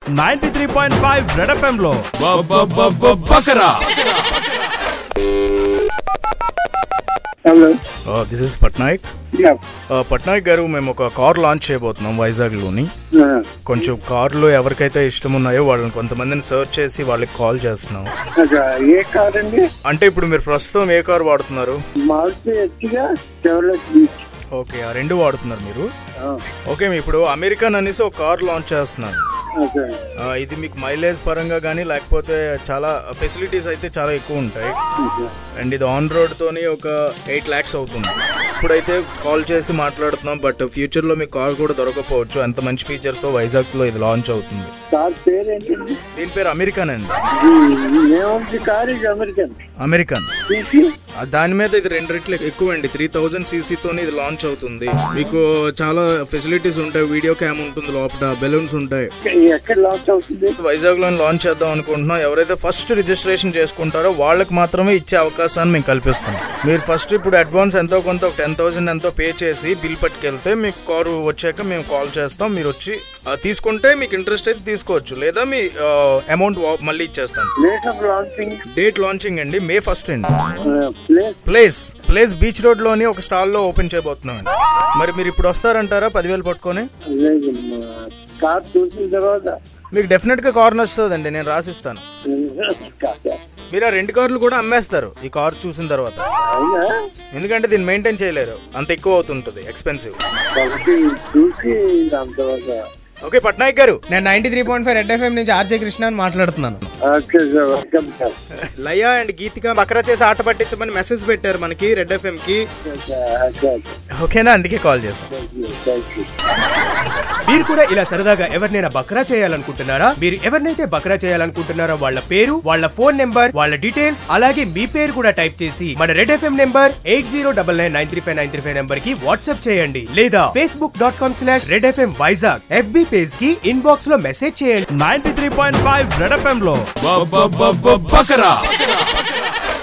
ninety three point five red FM లో బకరా hello this is Patnaik yeah Patnaik గారు మేము ఒక కార్ లాంచ్ చేయబోతున్నాం వైజాగ్ లోని కొంచెం కార్లు ఎవరికైతే ఇష్టం ఉన్నాయో వాళ్ళని కొంతమందిని సర్చ్ చేసి వాళ్ళకి కాల్ చేస్తున్నాం ఏ కార్ అండి అంటే ఇప్పుడు మీరు ప్రస్తుతం ఏ కార్ వాడుతున్నారు మారుతి ఎత్తిగా చెవలెట్ బీచ్ ఓకే ఆ రెండు వాడుతున్నారు మీరు ఓకే మీ ఇప్పుడు అమెరికన్ అనేసి ఒక కార్ లాంచ్ చేస్తున్నాను ఓకే ఆ, ఇది మీకు మైలేజ్ పరంగా కానీ లేకపోతే చాలా ఫెసిలిటీస్ అయితే చాలా ఎక్కువ ఉంటాయి అండ్ ఇది ఆన్ రోడ్ తోని ఒక ఎయిట్ ల్యాక్స్ అవుతుంది ఇప్పుడైతే కాల్ చేసి మాట్లాడుతున్నాం బట్ ఫ్యూచర్ లో మీకు కార్ కూడా దొరకపోవచ్చు అంత మంచి ఫీచర్స్ తో వైజాగ్ లో ఇది లాంచ్ అవుతుంది కార్ పేరు ఏంటండి దీని పేరు అమెరికన్ అండి ఏముంది కార్ ఇది అమెరికన్ అమెరికన్ తీసి ఆ దాని మీద ఇది రెండు రెట్లు ఎక్కువ అండి త్రీ థౌజండ్ తోని ఇది లాంచ్ అవుతుంది మీకు చాలా ఫెసిలిటీస్ ఉంటాయి వీడియో క్యామ్ ఉంటుంది లోపల బెలూన్స్ ఉంటాయి ఎక్కడ లాంచ్ అవుతుంది వైజాగ్ లో లాంచ్ చేద్దాం అనుకుంటున్నాం ఎవరైతే ఫస్ట్ రిజిస్ట్రేషన్ చేసుకుంటారో వాళ్ళకి మాత్రమే ఇచ్చే అవకాశాన్ని మేము కల్పిస్తాం మీరు ఫస్ట్ ఇప్పుడు అడ్వాన్స్ ఎంతో కొంత ఒక టెన్ థౌసండ్ ఎంతో పే చేసి బిల్ పట్టుకెళ్తే మీకు కారు వచ్చాక మేము కాల్ చేస్తాం మీరు వచ్చి ఆ, తీసుకుంటే మీకు ఇంట్రెస్ట్ అయితే తీసుకోవచ్చు లేదా మీ అమౌంట్ మళ్ళీ ఇచ్చేస్తాం place of launching date launching అండి మే ఫస్ట్ అండి place place place beach road లోని ఒక స్టాల్ లో ఓపెన్ చేయబోతున్నాం అండి మరి మీరు ఇప్పుడు వస్తారంటారా పదివేలు పట్టుకొని లేదు కార్ చూసిన తర్వాత మీకు డెఫినెట్ గా కార్ నచ్చుతుందండి నేను రాసిస్తాను మీరు ఆ రెండు కార్లు కూడా అమ్మేస్తారు ఈ కార్ చూసిన తర్వాత అవునా ఎందుకంటే దీన్ని మెయింటైన్ చేయలేరు అంత ఎక్కువ అవుతుంటుంది ఎక్స్పెన్సివ్ కాబట్టి చూసి దాని తర్వాత ఓకే పట్నాయక్ గారు నేను ninety three point five red FM నుంచి ఆర్జే కృష్ణ అని మాట్లాడుతున్నాను okay sir welcome sir Laya and Geethika బకరా చేసి ఆట పట్టించమని మెసేజ్ పెట్టారు మనకి రెడ్ ఎఫ్ఎం కి ఓకే ఓకేనా అందుకే కాల్ చేస్తాం థ్యాంక్ యూ మీరు కూడా ఇలా సరదాగా ఎవరినైనా బక్రా చేయాలనుకుంటున్నారా మీరు ఎవరినైతే బక్రా చేయాలనుకుంటున్నారో వాళ్ళ పేరు వాళ్ళ ఫోన్ నెంబర్ వాళ్ళ డీటెయిల్స్ అలాగే మీ పేరు కూడా టైప్ చేసి మన red FM number eight zero double nine nine three five nine three five number కి వాట్సాప్ చేయండి లేదా Facebook dot com slash red FM Vizag FB page కి ఇన్బాక్స్ లో మెసేజ్ చేయండి ninety three point five red FM లో బకరా